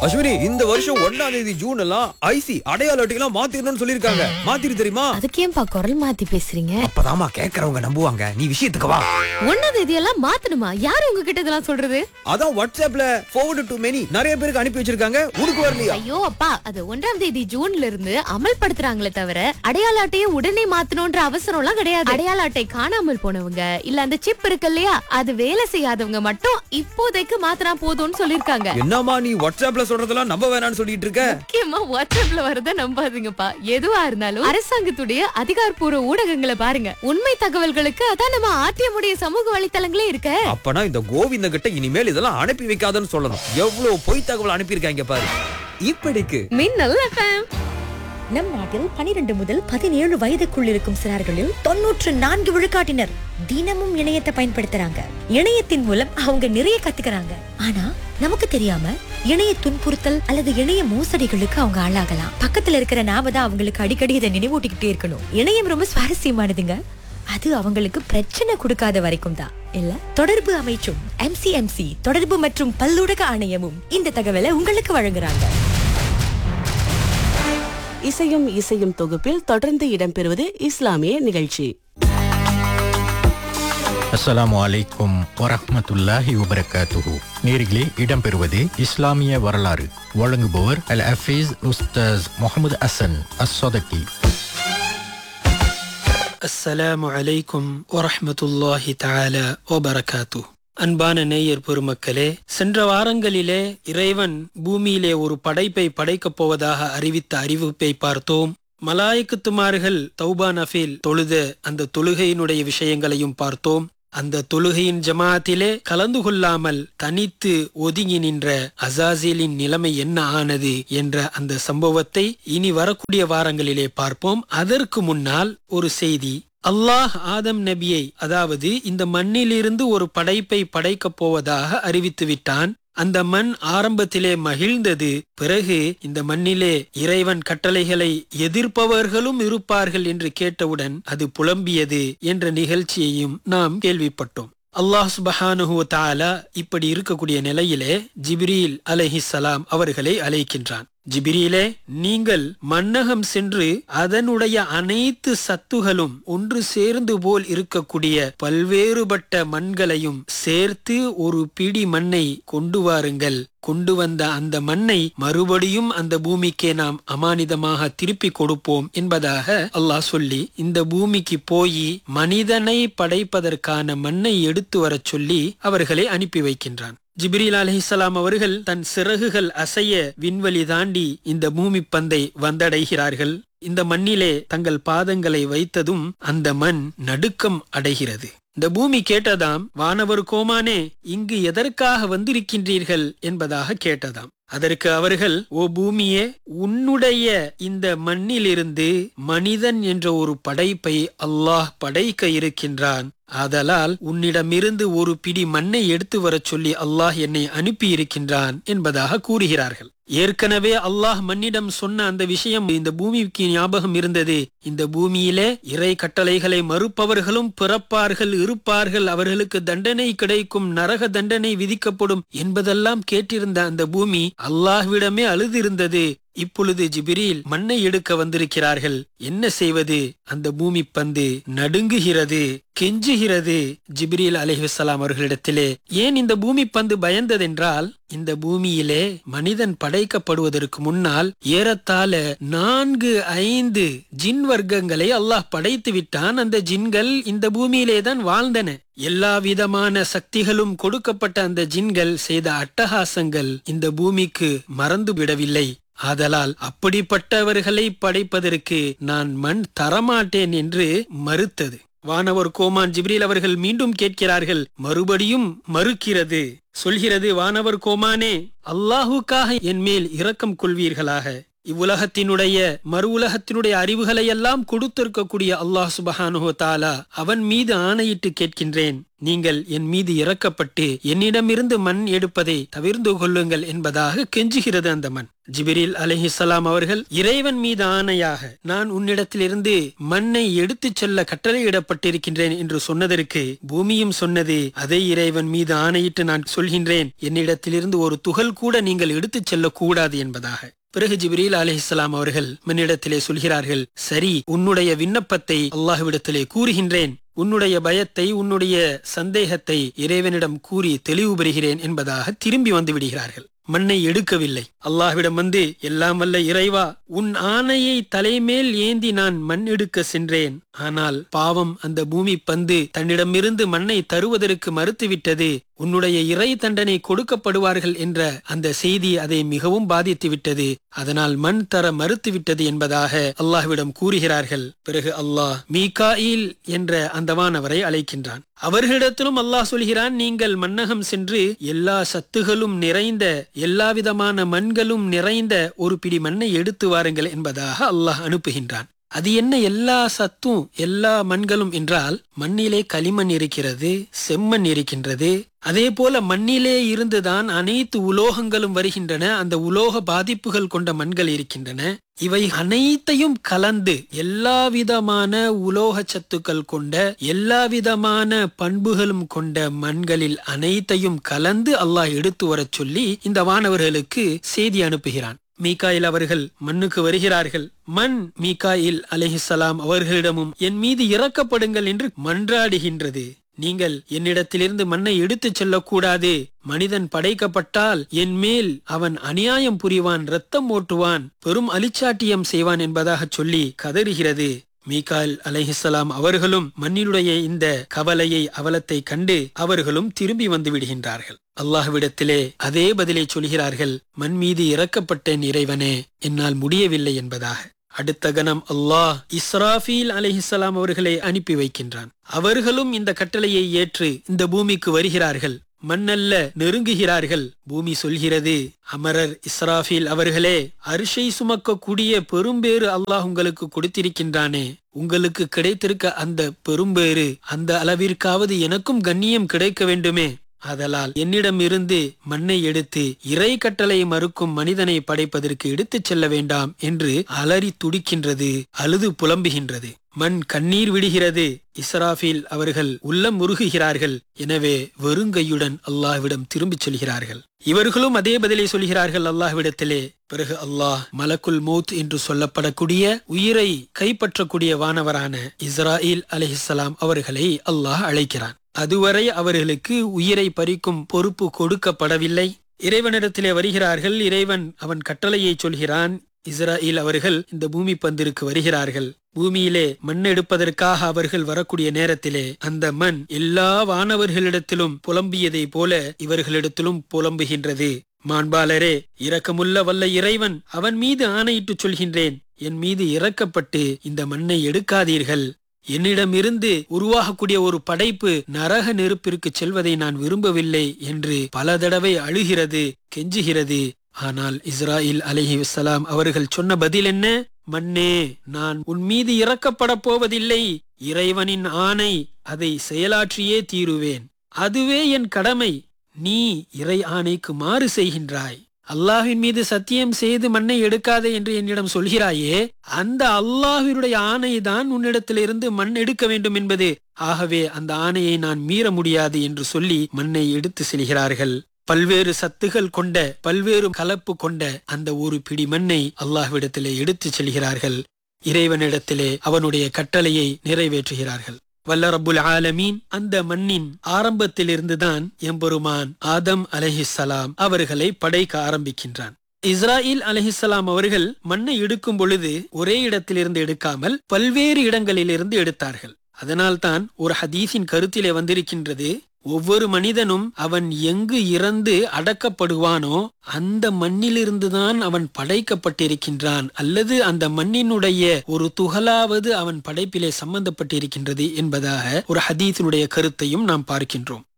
அஸ்வினி இந்த வருஷம் ஒன்னாம் தேதி ஜூன் எல்லாம் ஐசி அடையாள அட்டையெல்லாம் மாத்திரணும்னு சொல்லிருக்காங்க மாத்திரு தெரியுமா அதுக்கு ஏன்பா குரல் மாத்தி பேசுறீங்க அப்பதாமா கேக்குறவங்க நம்புவாங்க நீ விஷயத்துக்கு வா ஒன்னாம் தேதியெல்லாம் மாத்தணுமா யாரு உங்ககிட்ட இதெல்லாம் சொல்றது அதான் வாட்ஸ்அப்ல forward டு many நிறைய பேருக்கு அனுப்பி வச்சிருக்காங்க உனக்கு வரலையா ஐயோ அப்பா அது ஒன்றாம் தேதி ஜூன்ல இருந்து அமல்படுத்துறாங்களே தவிர அடையாள அட்டையை உடனே மாத்தணும்ன்ற அவசரம் எல்லாம் கிடையாது அடையாள அட்டை காணாமல் போனவங்க இல்ல அந்த சிப் இருக்கு இல்லையா அது வேலை செய்யாதவங்க மட்டும் இப்போதைக்கு மாத்தினா போதும்னு சொல்லிருக்காங்க என்னம்மா நீ வாட்ஸ்அப்ல சொல்றதெல்லாம் நம்ப வேணாம்னு சொல்லிட்டு இருக்க முக்கியமா வாட்ஸ்அப்ல வரத நம்பாதீங்கப்பா எதுவா இருந்தாலும் அரசாங்கத்துடைய அதிகாரப்பூர்வ ஊடகங்களை பாருங்க உண்மை தகவல்களுக்கு அதான் நம்ம ஆர்டிஎம் உடைய சமூக வலைத்தளங்களே இருக்க அப்பனா இந்த கோவிந்த கிட்ட இனிமேல் இதெல்லாம் அனுப்பி வைக்காதன்னு சொல்லணும் எவ்வளவு பொய் தகவல் அனுப்பியிருக்காங்க பாரு இப்படிக்கு மின்னல் எஃப்எம் நம் நாட்டில் பனிரெண்டு முதல் பதினேழு வயதுக்குள் இருக்கும் சிறார்களில் தொன்னூற்று நான்கு விழுக்காட்டினர் தினமும் இணையத்தை பயன்படுத்துறாங்க இணையத்தின் மூலம் அவங்க நிறைய கத்துக்கிறாங்க ஆனா நமக்கு தெரியாம இணைய துன்புறுத்தல் அல்லது இணைய மோசடிகளுக்கு அவங்க ஆளாகலாம் பக்கத்துல இருக்கிற நாம தான் அவங்களுக்கு அடிக்கடி இதை நினைவூட்டிக்கிட்டே இருக்கணும் இணையம் ரொம்ப சுவாரஸ்யமானதுங்க அது அவங்களுக்கு பிரச்சனை கொடுக்காத வரைக்கும் தான் இல்ல தொடர்பு அமைச்சும் எம்சிஎம்சி தொடர்பு மற்றும் பல்லூடக ஆணையமும் இந்த தகவலை உங்களுக்கு வழங்குறாங்க இசையும் இசையும் தொகுப்பில் தொடர்ந்து இடம்பெறுவது இஸ்லாமிய நிகழ்ச்சி அஸ்ஸலாமு அலைக்கும் வரஹ்மத்துல்லாஹி வபரகாத்துஹு நேர்களே இடம்பெறுவது இஸ்லாமிய வரலாறு வழங்குபவர் அல் ஹஃபீஸ் உஸ்தாஸ் முகமது அசன் அஸ்ஸதகி அஸ்ஸலாமு அலைக்கும் வரஹ்மத்துல்லாஹி தஆலா வபரகாத்து அன்பான நேயர் பெருமக்களே சென்ற வாரங்களிலே இறைவன் பூமியிலே ஒரு படைப்பை படைக்கப் போவதாக அறிவித்த அறிவிப்பை பார்த்தோம் மலாய்க்குத்துமார்கள் தௌபா நஃபீல் தொழுத அந்த தொழுகையினுடைய விஷயங்களையும் பார்த்தோம் அந்த தொழுகையின் ஜமாத்திலே கலந்து கொள்ளாமல் தனித்து ஒதுங்கி நின்ற அசாசிலின் நிலைமை என்ன ஆனது என்ற அந்த சம்பவத்தை இனி வரக்கூடிய வாரங்களிலே பார்ப்போம் அதற்கு முன்னால் ஒரு செய்தி அல்லாஹ் ஆதம் நபியை அதாவது இந்த மண்ணிலிருந்து ஒரு படைப்பை படைக்கப் போவதாக அறிவித்து விட்டான் அந்த மண் ஆரம்பத்திலே மகிழ்ந்தது பிறகு இந்த மண்ணிலே இறைவன் கட்டளைகளை எதிர்ப்பவர்களும் இருப்பார்கள் என்று கேட்டவுடன் அது புலம்பியது என்ற நிகழ்ச்சியையும் நாம் கேள்விப்பட்டோம் அல்லாஹ் சுபஹானுஹு தாலா இப்படி இருக்கக்கூடிய நிலையிலே ஜிப்ரீல் அலைஹிஸ்ஸலாம் அவர்களை அழைக்கின்றான் ஜிபிரியிலே நீங்கள் மன்னகம் சென்று அதனுடைய அனைத்து சத்துகளும் ஒன்று சேர்ந்து போல் இருக்கக்கூடிய பல்வேறுபட்ட மண்களையும் சேர்த்து ஒரு பிடி மண்ணை கொண்டு வாருங்கள் கொண்டு வந்த அந்த மண்ணை மறுபடியும் அந்த பூமிக்கே நாம் அமானிதமாக திருப்பி கொடுப்போம் என்பதாக அல்லாஹ் சொல்லி இந்த பூமிக்கு போய் மனிதனை படைப்பதற்கான மண்ணை எடுத்து வரச் சொல்லி அவர்களை அனுப்பி வைக்கின்றான் ஜிப்ரீல் அலிஹிசலாம் அவர்கள் தன் சிறகுகள் அசைய விண்வெளி தாண்டி இந்த பூமி பந்தை வந்தடைகிறார்கள் இந்த மண்ணிலே தங்கள் பாதங்களை வைத்ததும் அந்த மண் நடுக்கம் அடைகிறது இந்த பூமி கேட்டதாம் வானவர் கோமானே இங்கு எதற்காக வந்திருக்கின்றீர்கள் என்பதாக கேட்டதாம் அதற்கு அவர்கள் ஓ பூமியே உன்னுடைய இந்த மண்ணிலிருந்து மனிதன் என்ற ஒரு படைப்பை அல்லாஹ் படைக்க இருக்கின்றான் ஆதலால் உன்னிடமிருந்து ஒரு பிடி மண்ணை எடுத்து வரச் சொல்லி அல்லாஹ் என்னை அனுப்பி இருக்கின்றான் என்பதாக கூறுகிறார்கள் ஏற்கனவே அல்லாஹ் மண்ணிடம் சொன்ன அந்த விஷயம் இந்த பூமிக்கு ஞாபகம் இருந்தது இந்த பூமியிலே இறை கட்டளைகளை மறுப்பவர்களும் பிறப்பார்கள் இருப்பார்கள் அவர்களுக்கு தண்டனை கிடைக்கும் நரக தண்டனை விதிக்கப்படும் என்பதெல்லாம் கேட்டிருந்த அந்த பூமி அல்லாஹ்விடமே அழுதிருந்தது இப்பொழுது ஜிபிரில் மண்ணை எடுக்க வந்திருக்கிறார்கள் என்ன செய்வது அந்த பூமி பந்து நடுங்குகிறது கெஞ்சுகிறது ஜிப்ரீல் அலிஹலாம் அவர்களிடத்திலே ஏன் இந்த பூமி பந்து பயந்ததென்றால் இந்த பூமியிலே மனிதன் படைக்கப்படுவதற்கு முன்னால் ஏறத்தாழ நான்கு ஐந்து ஜின் வர்க்கங்களை அல்லாஹ் படைத்து விட்டான் அந்த ஜின்கள் இந்த பூமியிலே தான் வாழ்ந்தன எல்லா விதமான சக்திகளும் கொடுக்கப்பட்ட அந்த ஜின்கள் செய்த அட்டகாசங்கள் இந்த பூமிக்கு மறந்து விடவில்லை ஆதலால் அப்படிப்பட்டவர்களை படைப்பதற்கு நான் மண் தரமாட்டேன் என்று மறுத்தது வானவர் கோமான் ஜிப்ரீல் அவர்கள் மீண்டும் கேட்கிறார்கள் மறுபடியும் மறுக்கிறது சொல்கிறது வானவர் கோமானே அல்லாஹுக்காக என் மேல் இரக்கம் கொள்வீர்களாக இவ்வுலகத்தினுடைய மறு உலகத்தினுடைய அறிவுகளை எல்லாம் கொடுத்திருக்கக்கூடிய அல்லாஹ் சுபஹானுஹோ தாலா அவன் மீது ஆணையிட்டு கேட்கின்றேன் நீங்கள் என் மீது இறக்கப்பட்டு என்னிடமிருந்து மண் எடுப்பதை தவிர்ந்து கொள்ளுங்கள் என்பதாக கெஞ்சுகிறது அந்த மண் ஜிபிரில் அலைஹிஸ்ஸலாம் அவர்கள் இறைவன் மீது ஆணையாக நான் உன்னிடத்திலிருந்து மண்ணை எடுத்துச் செல்ல கட்டளையிடப்பட்டிருக்கின்றேன் என்று சொன்னதற்கு பூமியும் சொன்னது அதே இறைவன் மீது ஆணையிட்டு நான் சொல்கின்றேன் என்னிடத்திலிருந்து ஒரு துகள் கூட நீங்கள் எடுத்துச் செல்லக் கூடாது என்பதாக பிறகு ஜிப்ரீல் அலிஹிஸ்லாம் அவர்கள் மன்னிடத்திலே சொல்கிறார்கள் சரி உன்னுடைய விண்ணப்பத்தை அல்லாஹ்விடத்திலே கூறுகின்றேன் உன்னுடைய பயத்தை உன்னுடைய சந்தேகத்தை இறைவனிடம் கூறி தெளிவு பெறுகிறேன் என்பதாக திரும்பி வந்து விடுகிறார்கள் மண்ணை எடுக்கவில்லை அல்லாஹ்விடம் வந்து எல்லாம் வல்ல இறைவா உன் ஆணையை தலைமேல் ஏந்தி நான் மண் எடுக்க சென்றேன் ஆனால் பாவம் அந்த பூமி பந்து தன்னிடமிருந்து மண்ணை தருவதற்கு மறுத்துவிட்டது உன்னுடைய இறை தண்டனை கொடுக்கப்படுவார்கள் என்ற அந்த செய்தி அதை மிகவும் பாதித்து விட்டது அதனால் மண் தர மறுத்துவிட்டது என்பதாக அல்லாஹ்விடம் கூறுகிறார்கள் பிறகு அல்லாஹ் மீகாயில் என்ற அந்த வானவரை அழைக்கின்றான் அவர்களிடத்திலும் அல்லாஹ் சொல்கிறான் நீங்கள் மன்னகம் சென்று எல்லா சத்துகளும் நிறைந்த எல்லா விதமான மண்களும் நிறைந்த ஒரு பிடி மண்ணை எடுத்து வாருங்கள் என்பதாக அல்லாஹ் அனுப்புகின்றான் அது என்ன எல்லா சத்தும் எல்லா மண்களும் என்றால் மண்ணிலே களிமண் இருக்கிறது செம்மண் இருக்கின்றது அதே போல மண்ணிலே இருந்துதான் அனைத்து உலோகங்களும் வருகின்றன அந்த உலோக பாதிப்புகள் கொண்ட மண்கள் இருக்கின்றன இவை அனைத்தையும் கலந்து எல்லா விதமான உலோக சத்துக்கள் கொண்ட எல்லா விதமான பண்புகளும் கொண்ட மண்களில் அனைத்தையும் கலந்து அல்லாஹ் எடுத்து வரச் சொல்லி இந்த வானவர்களுக்கு செய்தி அனுப்புகிறான் மீகாயில் அவர்கள் மண்ணுக்கு வருகிறார்கள் மண் மீகாயில் அலிஹிசலாம் அவர்களிடமும் என் மீது இறக்கப்படுங்கள் என்று மன்றாடுகின்றது நீங்கள் என்னிடத்திலிருந்து மண்ணை எடுத்துச் செல்லக்கூடாது மனிதன் படைக்கப்பட்டால் என் மேல் அவன் அநியாயம் புரிவான் ரத்தம் ஓட்டுவான் பெரும் அலிச்சாட்டியம் செய்வான் என்பதாக சொல்லி கதறுகிறது மீகால் அலைஹிஸ்ஸலாம் அவர்களும் மண்ணினுடைய இந்த கவலையை அவலத்தை கண்டு அவர்களும் திரும்பி வந்து விடுகின்றார்கள் அல்லாஹ்விடத்திலே அதே பதிலை சொல்கிறார்கள் மண் மீது இறக்கப்பட்டேன் இறைவனே என்னால் முடியவில்லை என்பதாக அடுத்த கணம் அல்லாஹ் இஸ்ராஃபீல் அலைஹிஸ்ஸலாம் அவர்களை அனுப்பி வைக்கின்றான் அவர்களும் இந்த கட்டளையை ஏற்று இந்த பூமிக்கு வருகிறார்கள் மண்ணல்ல நெருங்குகிறார்கள் பூமி சொல்கிறது அமரர் இஸ்ராஃபில் அவர்களே அரிசை சுமக்கக்கூடிய பெரும்பேறு அல்லாஹ் உங்களுக்கு கொடுத்திருக்கின்றானே உங்களுக்கு கிடைத்திருக்க அந்த பெரும்பேறு அந்த அளவிற்காவது எனக்கும் கண்ணியம் கிடைக்க வேண்டுமே ஆதலால் என்னிடம் இருந்து மண்ணை எடுத்து இறை கட்டளை மறுக்கும் மனிதனை படைப்பதற்கு எடுத்துச் செல்ல வேண்டாம் என்று அலறி துடிக்கின்றது அழுது புலம்புகின்றது மண் கண்ணீர் விடுகிறது இஸ்ராஃபில் அவர்கள் உள்ளம் உருகுகிறார்கள் எனவே வெறுங்கையுடன் அல்லாஹ்விடம் திரும்பிச் செல்கிறார்கள் இவர்களும் அதே பதிலை சொல்கிறார்கள் அல்லாஹ்விடத்திலே பிறகு அல்லாஹ் மலக்குல் மௌத் என்று சொல்லப்படக்கூடிய உயிரை கைப்பற்றக்கூடிய வானவரான இஸ்ராயில் அலிஹிஸ்லாம் அவர்களை அல்லாஹ் அழைக்கிறான் அதுவரை அவர்களுக்கு உயிரை பறிக்கும் பொறுப்பு கொடுக்கப்படவில்லை இறைவனிடத்திலே வருகிறார்கள் இறைவன் அவன் கட்டளையை சொல்கிறான் இஸ்ராயில் அவர்கள் இந்த பூமி பந்திற்கு வருகிறார்கள் பூமியிலே மண் எடுப்பதற்காக அவர்கள் வரக்கூடிய நேரத்திலே அந்த மண் எல்லா வானவர்களிடத்திலும் புலம்பியதை போல இவர்களிடத்திலும் புலம்புகின்றது மாண்பாளரே இரக்கமுள்ள வல்ல இறைவன் அவன் மீது ஆணையிட்டு சொல்கின்றேன் என் மீது இறக்கப்பட்டு இந்த மண்ணை எடுக்காதீர்கள் என்னிடமிருந்து உருவாகக்கூடிய ஒரு படைப்பு நரக நெருப்பிற்கு செல்வதை நான் விரும்பவில்லை என்று பல தடவை அழுகிறது கெஞ்சுகிறது ஆனால் இஸ்ராயில் அலஹி வசலாம் அவர்கள் சொன்ன பதில் என்ன மண்ணே நான் உன் மீது இறக்கப்பட போவதில்லை இறைவனின் ஆணை அதை செயலாற்றியே தீருவேன் அதுவே என் கடமை நீ இறை ஆணைக்கு மாறு செய்கின்றாய் அல்லாஹ்வின் மீது சத்தியம் செய்து மண்ணை எடுக்காதே என்று என்னிடம் சொல்கிறாயே அந்த அல்லாஹ்வினுடைய ஆணைதான் உன்னிடத்திலிருந்து மண் எடுக்க வேண்டும் என்பது ஆகவே அந்த ஆணையை நான் மீற முடியாது என்று சொல்லி மண்ணை எடுத்து செல்கிறார்கள் பல்வேறு சத்துகள் கொண்ட பல்வேறு கலப்பு கொண்ட அந்த ஒரு பிடி மண்ணை அல்லாஹ்விடத்திலே எடுத்துச் செல்கிறார்கள் இறைவனிடத்திலே அவனுடைய கட்டளையை நிறைவேற்றுகிறார்கள் வல்ல ரப்புல் ஆலமீன் அந்த மண்ணின் ஆரம்பத்திலிருந்துதான் எம்பெருமான் ஆதம் அலஹிசலாம் அவர்களை படைக்க ஆரம்பிக்கின்றான் இஸ்ராயில் அலஹிசலாம் அவர்கள் மண்ணை எடுக்கும் பொழுது ஒரே இடத்திலிருந்து எடுக்காமல் பல்வேறு இடங்களிலிருந்து எடுத்தார்கள் அதனால்தான் ஒரு ஹதீஸின் கருத்திலே வந்திருக்கின்றது ஒவ்வொரு மனிதனும் அவன் எங்கு இறந்து அடக்கப்படுவானோ அந்த மண்ணிலிருந்துதான் அவன் படைக்கப்பட்டிருக்கின்றான் அல்லது அந்த மண்ணினுடைய ஒரு துகளாவது அவன் படைப்பிலே சம்பந்தப்பட்டிருக்கின்றது என்பதாக ஒரு ஹதீஸினுடைய கருத்தையும் நாம் பார்க்கின்றோம்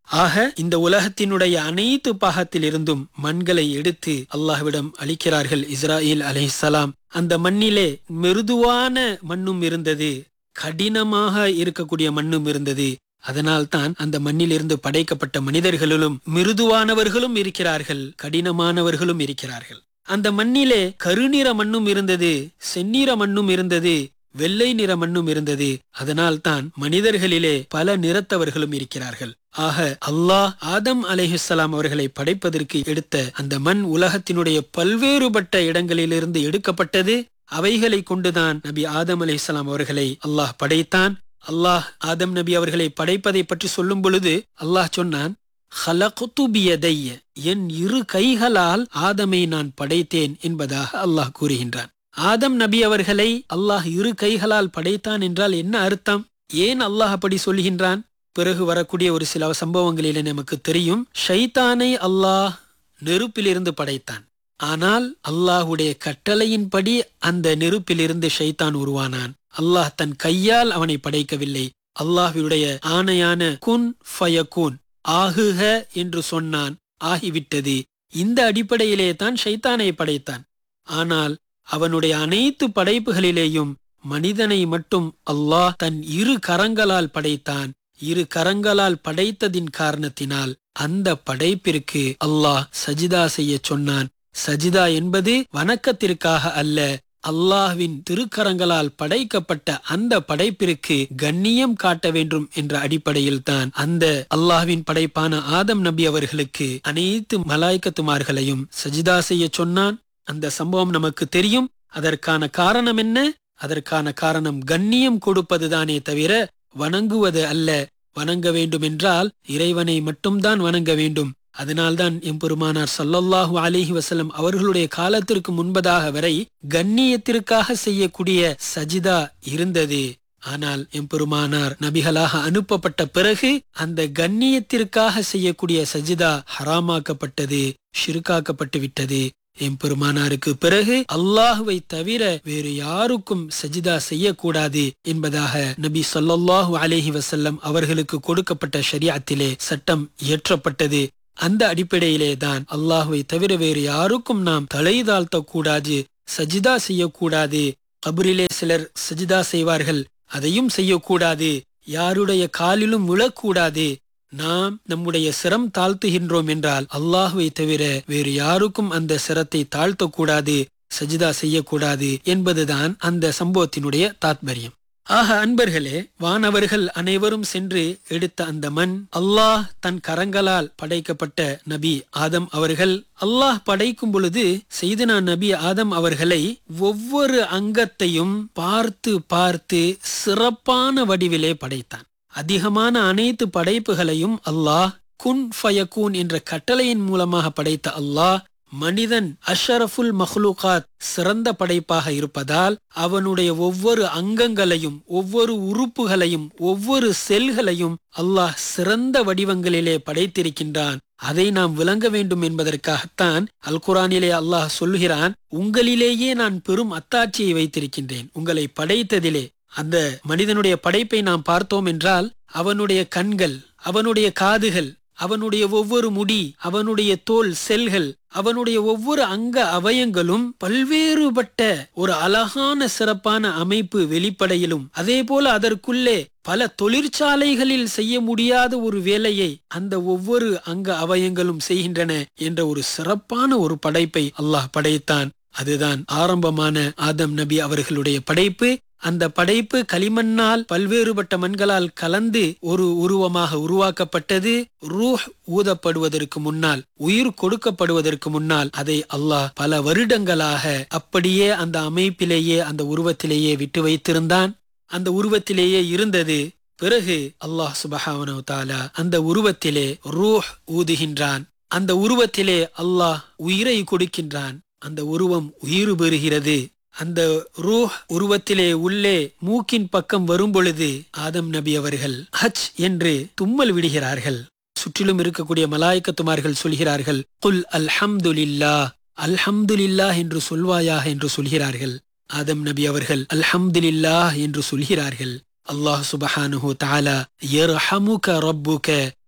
ஆக இந்த உலகத்தினுடைய அனைத்து பாகத்திலிருந்தும் மண்களை எடுத்து அல்லாஹ்விடம் அளிக்கிறார்கள் இஸ்ராயில் அலைஹிஸ்ஸலாம் அந்த மண்ணிலே மிருதுவான மண்ணும் இருந்தது கடினமாக இருக்கக்கூடிய மண்ணும் இருந்தது அதனால்தான் அந்த மண்ணிலிருந்து படைக்கப்பட்ட மனிதர்களிலும் மிருதுவானவர்களும் இருக்கிறார்கள் கடினமானவர்களும் இருக்கிறார்கள் அந்த மண்ணிலே கருநிற மண்ணும் இருந்தது செந்நிற மண்ணும் இருந்தது வெள்ளை நிற மண்ணும் இருந்தது அதனால்தான் மனிதர்களிலே பல நிறத்தவர்களும் இருக்கிறார்கள் ஆக அல்லாஹ் ஆதம் அலைஹிஸ்ஸலாம் அவர்களை படைப்பதற்கு எடுத்த அந்த மண் உலகத்தினுடைய பல்வேறுபட்ட இடங்களிலிருந்து எடுக்கப்பட்டது அவைகளை கொண்டுதான் நபி ஆதம் அலைஹிஸ்ஸலாம் அவர்களை அல்லாஹ் படைத்தான் அல்லாஹ் ஆதம் நபி அவர்களை படைப்பதை பற்றி சொல்லும் பொழுது அல்லாஹ் சொன்னான் "ஹலக்து பியதைய." என் இரு கைகளால் ஆதமை நான் படைத்தேன் என்பதாக அல்லாஹ் கூறுகின்றான் ஆதம் நபி அவர்களை அல்லாஹ் இரு கைகளால் படைத்தான் என்றால் என்ன அர்த்தம் ஏன் அல்லாஹ் அப்படி சொல்கின்றான் பிறகு வரக்கூடிய ஒரு சில சம்பவங்களிலே நமக்கு தெரியும் ஷைத்தானை அல்லாஹ் நெருப்பிலிருந்து படைத்தான் ஆனால் அல்லாஹுடைய கட்டளையின்படி அந்த நெருப்பிலிருந்து ஷைத்தான் உருவானான் அல்லாஹ் தன் கையால் அவனை படைக்கவில்லை அல்லாஹுடைய ஆணையான குன் ஃபயகுன் ஆகுக என்று சொன்னான் ஆகிவிட்டது இந்த அடிப்படையிலே தான் ஷைத்தானை படைத்தான் ஆனால் அவனுடைய அனைத்து படைப்புகளிலேயும் மனிதனை மட்டும் அல்லாஹ் தன் இரு கரங்களால் படைத்தான் இரு கரங்களால் படைத்ததின் காரணத்தினால் அந்த படைப்பிற்கு அல்லாஹ் சஜிதா செய்ய சொன்னான் சஜிதா என்பது வணக்கத்திற்காக அல்ல அல்லாஹ்வின் திருக்கரங்களால் படைக்கப்பட்ட அந்த படைப்பிற்கு கண்ணியம் காட்ட வேண்டும் என்ற அடிப்படையில் தான் அந்த அல்லாஹ்வின் படைப்பான ஆதம் நபி அவர்களுக்கு அனைத்து மலாய்க்கத்துமார்களையும் சஜிதா செய்ய சொன்னான் அந்த சம்பவம் நமக்கு தெரியும் அதற்கான காரணம் என்ன அதற்கான காரணம் கண்ணியம் கொடுப்பதுதானே தவிர வணங்குவது அல்ல வணங்க வேண்டும் என்றால் இறைவனை மட்டும்தான் வணங்க வேண்டும் அதனால்தான் எம்பெருமானார் சல்லல்லாஹு அலிஹி வசல்லம் அவர்களுடைய காலத்திற்கு முன்பதாக வரை கண்ணியத்திற்காக செய்யக்கூடிய சஜிதா இருந்தது ஆனால் எம்பெருமானார் நபிகளாக அனுப்பப்பட்ட பிறகு அந்த கண்ணியத்திற்காக செய்யக்கூடிய சஜிதா ஹராமாக்கப்பட்டது ஷிருக்காக்கப்பட்டு விட்டது எம்பெருமானாருக்கு பிறகு அல்லாஹுவை தவிர வேறு யாருக்கும் சஜிதா செய்யக்கூடாது என்பதாக நபி சொல்லல்லாஹு அலேஹி வசல்லம் அவர்களுக்கு கொடுக்கப்பட்ட ஷரியாத்திலே சட்டம் இயற்றப்பட்டது அந்த அடிப்படையிலே தான் அல்லாஹுவை தவிர வேறு யாருக்கும் நாம் தலை தாழ்த்த கூடாது சஜிதா செய்யக்கூடாது கபரிலே சிலர் சஜிதா செய்வார்கள் அதையும் செய்யக்கூடாது யாருடைய காலிலும் விழக்கூடாது நாம் நம்முடைய சிரம் தாழ்த்துகின்றோம் என்றால் அல்லாஹுவை தவிர வேறு யாருக்கும் அந்த சிரத்தை தாழ்த்தக்கூடாது சஜிதா செய்யக்கூடாது என்பதுதான் அந்த சம்பவத்தினுடைய தாத்பரியம் ஆக அன்பர்களே வானவர்கள் அனைவரும் சென்று எடுத்த அந்த மண் அல்லாஹ் தன் கரங்களால் படைக்கப்பட்ட நபி ஆதம் அவர்கள் அல்லாஹ் படைக்கும் பொழுது செய்தனா நபி ஆதம் அவர்களை ஒவ்வொரு அங்கத்தையும் பார்த்து பார்த்து சிறப்பான வடிவிலே படைத்தான் அதிகமான அனைத்து படைப்புகளையும் அல்லாஹ் குன் ஃபயகூன் என்ற கட்டளையின் மூலமாக படைத்த அல்லாஹ் மனிதன் அஷரஃபுல் மஹ்லூகாத் சிறந்த படைப்பாக இருப்பதால் அவனுடைய ஒவ்வொரு அங்கங்களையும் ஒவ்வொரு உறுப்புகளையும் ஒவ்வொரு செல்களையும் அல்லாஹ் சிறந்த வடிவங்களிலே படைத்திருக்கின்றான் அதை நாம் விளங்க வேண்டும் என்பதற்காகத்தான் அல் குரானிலே அல்லாஹ் சொல்லுகிறான் உங்களிலேயே நான் பெரும் அத்தாட்சியை வைத்திருக்கின்றேன் உங்களை படைத்ததிலே அந்த மனிதனுடைய படைப்பை நாம் பார்த்தோம் என்றால் அவனுடைய கண்கள் அவனுடைய காதுகள் அவனுடைய ஒவ்வொரு முடி அவனுடைய தோல் செல்கள் அவனுடைய ஒவ்வொரு அங்க அவயங்களும் பல்வேறுபட்ட ஒரு அழகான சிறப்பான அமைப்பு வெளிப்படையிலும் அதே போல அதற்குள்ளே பல தொழிற்சாலைகளில் செய்ய முடியாத ஒரு வேலையை அந்த ஒவ்வொரு அங்க அவயங்களும் செய்கின்றன என்ற ஒரு சிறப்பான ஒரு படைப்பை அல்லாஹ் படைத்தான் அதுதான் ஆரம்பமான ஆதம் நபி அவர்களுடைய படைப்பு அந்த படைப்பு களிமண்ணால் பல்வேறுபட்ட மண்களால் கலந்து ஒரு உருவமாக உருவாக்கப்பட்டது ரூஹ் ஊதப்படுவதற்கு முன்னால் உயிர் கொடுக்கப்படுவதற்கு முன்னால் அதை அல்லாஹ் பல வருடங்களாக அப்படியே அந்த அமைப்பிலேயே அந்த உருவத்திலேயே விட்டு வைத்திருந்தான் அந்த உருவத்திலேயே இருந்தது பிறகு அல்லாஹ் சுபஹாவனு தாலா அந்த உருவத்திலே ரூஹ் ஊதுகின்றான் அந்த உருவத்திலே அல்லாஹ் உயிரை கொடுக்கின்றான் அந்த உருவம் உயிர் பெறுகிறது அந்த ரூஹ் உருவத்திலே உள்ளே மூக்கின் பக்கம் வரும் பொழுது ஆதம் நபி அவர்கள் ஹஜ் என்று தும்மல் விடுகிறார்கள் சுற்றிலும் இருக்கக்கூடிய மலாய்க்கத்துமார்கள் சொல்கிறார்கள் குல் அல்ஹம்துலில்லா அல்ஹம்துலில்லா என்று சொல்வாயாக என்று சொல்கிறார்கள் ஆதம் நபி அவர்கள் அல்ஹம்துலில்லா என்று சொல்கிறார்கள் அல்லாஹ் சுபஹானுஹு தாலா யர்ஹமுக ரப்புக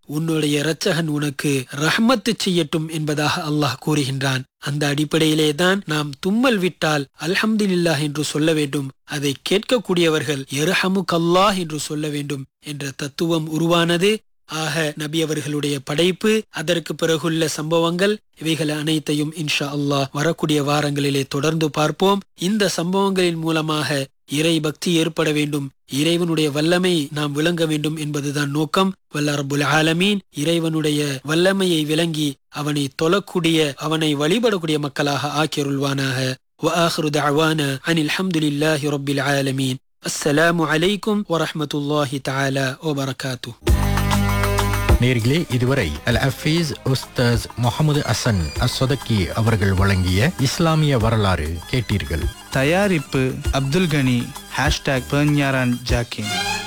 உன்னுடைய இரட்சகன் உனக்கு ரஹ்மத்து செய்யட்டும் என்பதாக அல்லாஹ் கூறுகின்றான் அந்த அடிப்படையிலே தான் நாம் தும்மல் விட்டால் அல்ஹம்துலில்லாஹ் என்று சொல்ல வேண்டும் அதை கேட்கக்கூடியவர்கள் எருஹமுக் அல்லாஹ் என்று சொல்ல வேண்டும் என்ற தத்துவம் உருவானது ஆக நபி அவர்களுடைய படைப்பு அதற்கு பிறகுள்ள சம்பவங்கள் இவைகள் அனைத்தையும் இன்ஷா அல்லாஹ் வரக்கூடிய வாரங்களிலே தொடர்ந்து பார்ப்போம் இந்த சம்பவங்களின் மூலமாக இறை பக்தி ஏற்பட வேண்டும் இறைவனுடைய வல்லமை நாம் விளங்க வேண்டும் என்பதுதான் நோக்கம் வல்ல ரப்புல் ஆலமீன் இறைவனுடைய வல்லமையை விளங்கி அவனை தொழக்கூடிய அவனை வழிபடக்கூடிய மக்களாக ஆக்கியருள்வானாக وآخر دعوانا عن الحمد لله رب العالمين السلام عليكم ورحمة الله تعالى وبركاته நேர்களே இதுவரை அல் அஃபீஸ் உஸ்தாஸ் முகமது அசன் அஸ்வதக்கி அவர்கள் வழங்கிய இஸ்லாமிய வரலாறு கேட்டீர்கள் தயாரிப்பு அப்துல் கனி ஹேஷ்டாக் பெர்ஞாரான் ஜாக்கின்